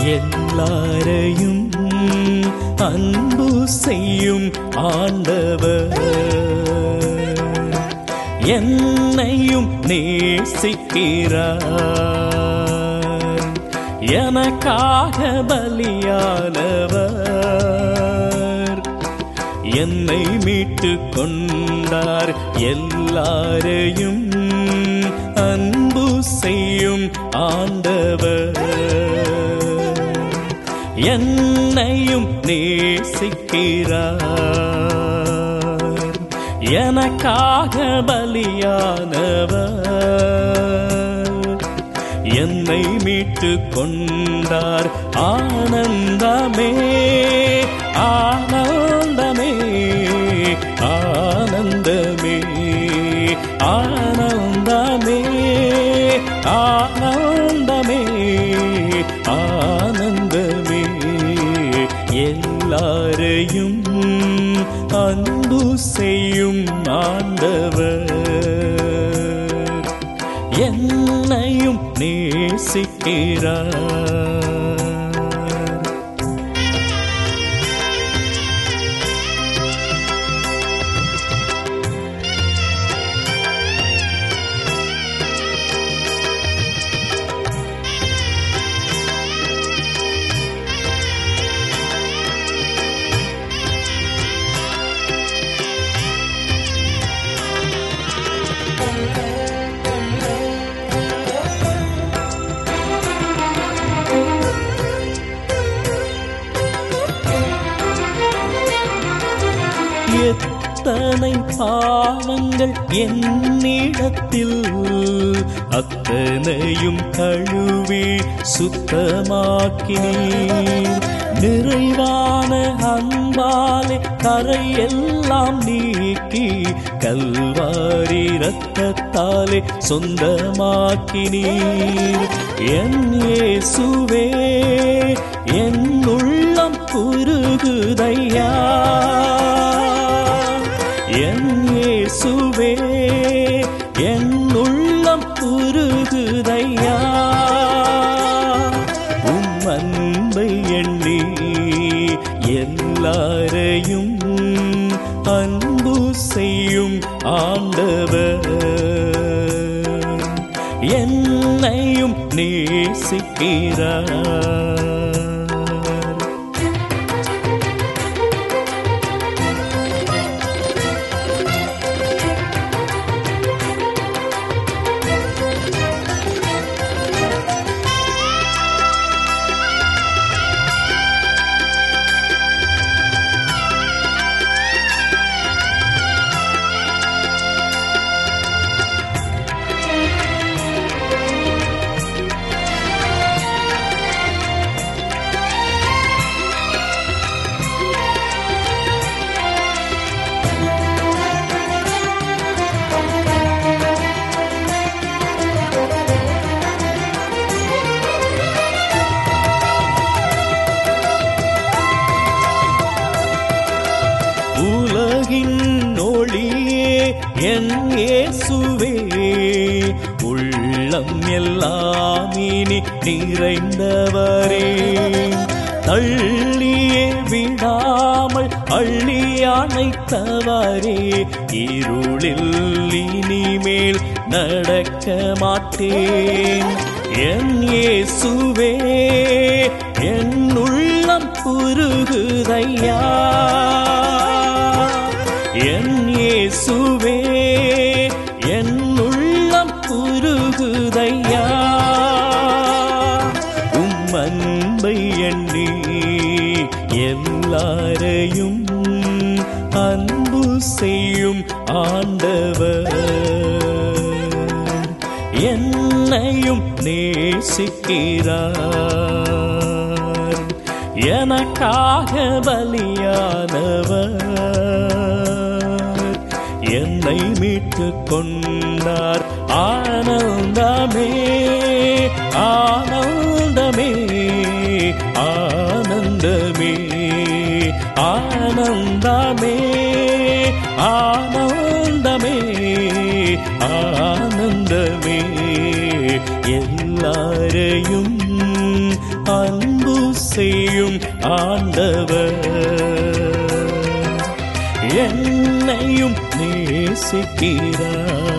எல்லாரையும் அன்பு செய்யும் ஆண்டவர் என்னையும் நேசிக்கிறார் எனக்காக பலியானவர் என்னை மீட்டு கொண்டார் எல்லாரையும் அன்பு செய்யும் ஆண்டவர் என்னையும் நேசிக்கிறார் எனக்காக பலியானவர் என்னை மீட்டு கொண்டார் ஆனந்தமே ஆனந்தமே ஆனந்தமே ஆனந்தமே ஆனந்தமே ஆனந்தமே எல்லாரையும் அன்பு செய்யும் ஆண்டவர் என்னையும் நேசிக்கிறார் எத்தனை பாவங்கள் என்னிடத்தில் அத்தனையும் கழுவி சுத்தமாக்கினீர் நிறைவான அன்பாலே கரையெல்லாம் நீக்கி கல்வாரி ரத்தத்தாலே சொந்தமாக்கினீர் என் இயேசுவே என் உள்ளம் குருகுதையா என் இயேசுவே என் உள்ளம் உருகுதையா உம் அன்பை எண்ணி எல்லாரையும் அன்பு செய்யும் ஆண்டவர் என்னையும் நேசிக்கிறார் உலகின் ஒளியே என் இயேசுவே உள்ளம் எல்லாம் இனி நிறைந்தவரே தள்ளியே விடாமல் அள்ளி அணைத்தவரே இருளில் இனிமேல் நடக்க மாட்டேன் என் இயேசுவே என் உள்ளம் உருகுதையா என் இயேசுவே என் உள்ளம் உருகுதையா உம் அன்பை எண்ணி எல்லாரையும் அன்பு செய்யும் ஆண்டவர் என்னையும் நேசிக்கிறார் எனக்காக பலியானவர் என்னை மீட்டு கொண்டார் ஆனந்தமே ஆனந்தமே ஆனந்தமே ஆனந்தமே ஆனந்தமே ஆனந்தமே எல்லாரையும் அன்பு செய்யும் ஆண்டவர் என்னையும் நேசிக்கிறார்